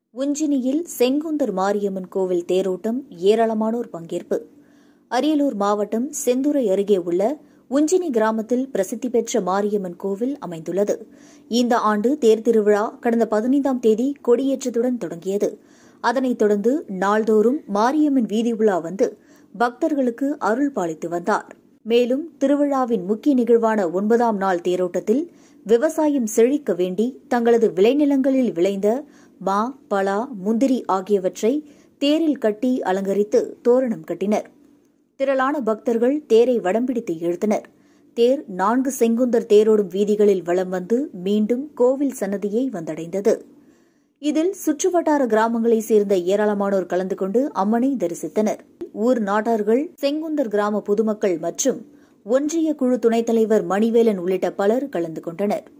உஞ்சினியில் செங்குந்தர் மாரியம்மன் கோவில் தேரோட்டம் ஏராளமானோர் பங்கேற்பு அரியலூர் மாவட்டம் செந்துறை அருகே உள்ள உஞ்சினி கிராமத்தில் பிரசித்தி பெற்ற மாரியம்மன் கோவில் அமைந்துள்ளது இந்த ஆண்டு தேர் திருவிழா கடந்த பதினைந்தாம் தேதி கொடியேற்றத்துடன் தொடங்கியது அதனைத் தொடர்ந்து நாள்தோறும் மாரியம்மன் வீதி உலா வந்து பக்தர்களுக்கு அருள் பாலித்து வந்தார் மேலும் திருவிழாவின் முக்கிய நிகழ்வான ஒன்பதாம் நாள் தேரோட்டத்தில் விவசாயம் செழிக்க வேண்டி தங்களது விளைநிலங்களில் விளைந்த மா பலா முந்திரி ஆகியவற்றை தேரில் கட்டி அலங்கரித்து தோரணம் கட்டினர் திரளான பக்தர்கள் தேரை வடம்பிடித்து இழுத்தனர் தேர் நான்கு செங்குந்தர் தேரோடும் வீதிகளில் வலம் வந்து மீண்டும் கோவில் சன்னதியை வந்தடைந்தது இதில் சுற்றுவட்டார கிராமங்களைச் சேர்ந்த ஏராளமானோர் கலந்து கொண்டு அம்மனை தரிசித்தனர் ஊர் நாட்டார்கள் செங்குந்தர் கிராம பொதுமக்கள் மற்றும் ஒன்றிய குழு துணைத் தலைவர் மணிவேலன் உள்ளிட்ட பலர் கலந்து கொண்டனர்